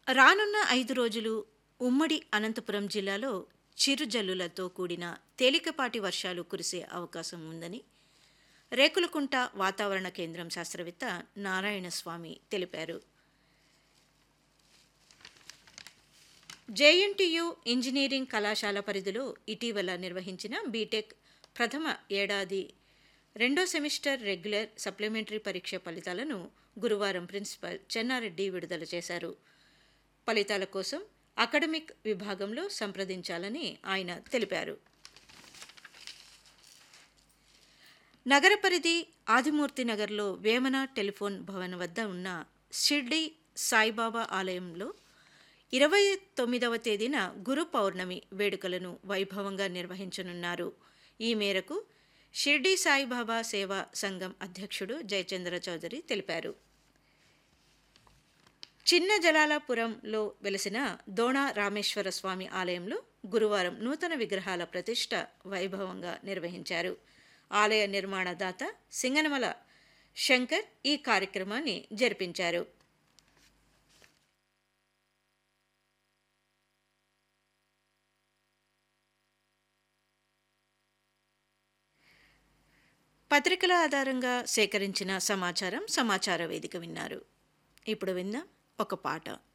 రానున్న ఐదు రోజులు ఉమ్మడి అనంతపురం జిల్లాలో చిరుజల్లులతో కూడిన తేలికపాటి వర్షాలు కురిసే అవకాశం ఉందని రేకులకుంట వాతావరణ కేంద్రం శాస్త్రవేత్త నారాయణస్వామి తెలిపారు జేఎన్టీయు ఇంజనీరింగ్ కళాశాల పరిధిలో ఇటీవల నిర్వహించిన బీటెక్ ప్రథమ ఏడాది రెండో సెమిస్టర్ రెగ్యులర్ సప్లిమెంటరీ పరీక్ష ఫలితాలను గురువారం ప్రిన్సిపల్ చెన్నారెడ్డి విడుదల చేశారు ఫలితాల కోసం అకాడమిక్ విభాగంలో సంప్రదించాలని ఆయన తెలిపారు నగర పరిధి ఆదిమూర్తి నగర్లో వేమన టెలిఫోన్ భవన్ వద్ద ఉన్న షిర్డీ సాయిబాబా ఆలయంలో ఇరవై తొమ్మిదవ తేదీన గురు పౌర్ణమి వేడుకలను వైభవంగా నిర్వహించనున్నారు ఈ మేరకు షిర్డీ సాయిబాబా సేవా సంఘం అధ్యక్షుడు జయచంద్ర చౌదరి తెలిపారు చిన్న జలాలపురంలో వెలిసిన దోణ రామేశ్వర స్వామి ఆలయంలో గురువారం నూతన విగ్రహాల ప్రతిష్ట వైభవంగా నిర్వహించారు ఆలయ నిర్మాణదాత సింగనమల శంకర్ ఈ కార్యక్రమాన్ని జరిపించారు పత్రికల ఆధారంగా సేకరించిన సమాచారం సమాచార వేదిక విన్నారు ఇప్పుడు విందాం ఒక పాట